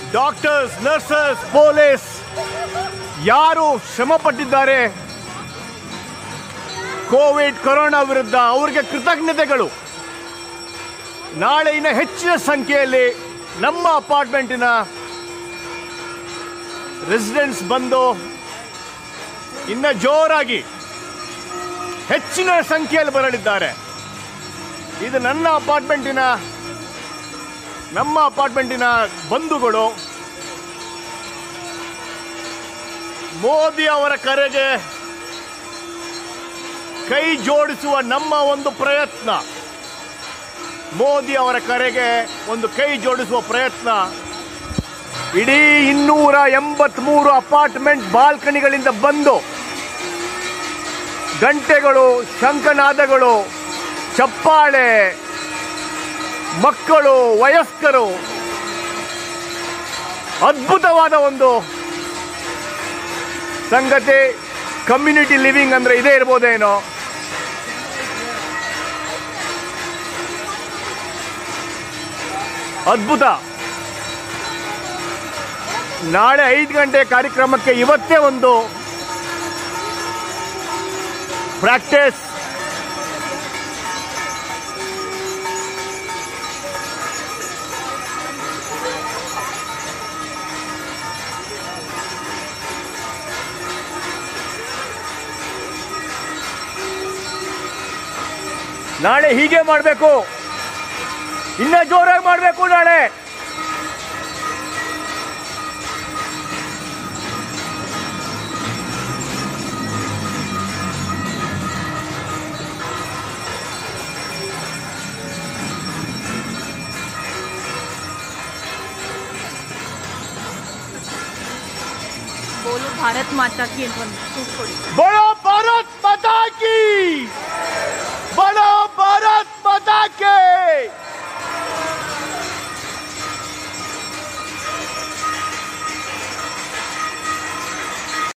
doctors nurses police ಯಾರು ಶ್ರಮ ಪಟ್ಟಿದ್ದಾರೆ ಕೋವಿಡ್ ಕೊರೋನಾ ವಿರುದ್ಧ ಅವರಿಗೆ ಕೃತಜ್ಞತೆಗಳು ನಾಳೆ ಇನ್ನು ಹೆಚ್ಚಿನ ಸಂಖ್ಯೆಯಲ್ಲಿ ನಮ್ಮ ಅಪಾರ್ಟ್ಮೆಂಟಿನ ರೆಸಿಡೆಂಟ್ಸ್ ಬಂದು ಇನ್ನ ಜೋರಾಗಿ ಹೆಚ್ಚಿನ ಸಂಖ್ಯೆಯಲ್ಲಿ ಬರಲಿದ್ದಾರೆ ಇದು ನನ್ನ ಅಪಾರ್ಟ್ಮೆಂಟಿನ ನಮ್ಮ ಅಪಾರ್ಟ್ಮೆಂಟಿನ ಬಂಧುಗಳು ಮೋದಿ ಅವರ ಕರೆಗೆ ಕೈ ಜೋಡಿಸುವ ನಮ್ಮ ಒಂದು ಪ್ರಯತ್ನ ಮೋದಿ ಅವರ ಕರೆಗೆ ಒಂದು ಕೈ ಜೋಡಿಸುವ ಪ್ರಯತ್ನ ಇಡೀ ಇನ್ನೂರ ಎಂಬತ್ಮೂರು ಅಪಾರ್ಟ್ಮೆಂಟ್ ಬಾಲ್ಕನಿಗಳಿಂದ ಬಂದು ಗಂಟೆಗಳು ಶಂಖನಾದಗಳು ಚಪ್ಪಾಳೆ ಮಕ್ಕಳು ವಯಸ್ಕರು ಅದ್ಭುತವಾದ ಒಂದು ಸಂಗತಿ ಕಮ್ಯುನಿಟಿ ಲಿವಿಂಗ್ ಅಂದ್ರೆ ಇದೇ ಇರ್ಬೋದೇನೋ ಅದ್ಭುತ ನಾಳೆ ಐದು ಗಂಟೆ ಕಾರ್ಯಕ್ರಮಕ್ಕೆ ಇವತ್ತೇ ಒಂದು ಪ್ರಾಕ್ಟೀಸ್ ನಾಳೆ ಹೀಗೆ ಮಾಡಬೇಕು ಇನ್ನ ಜೋರಾಗಿ ಮಾಡಬೇಕು ನಾಳೆ बोलो भारत माता की ಅಂತ ಒಂದು ಕೂತ್ಕೊಳ್ಳಿ बोलो भारत माता की बोलो भारत माता के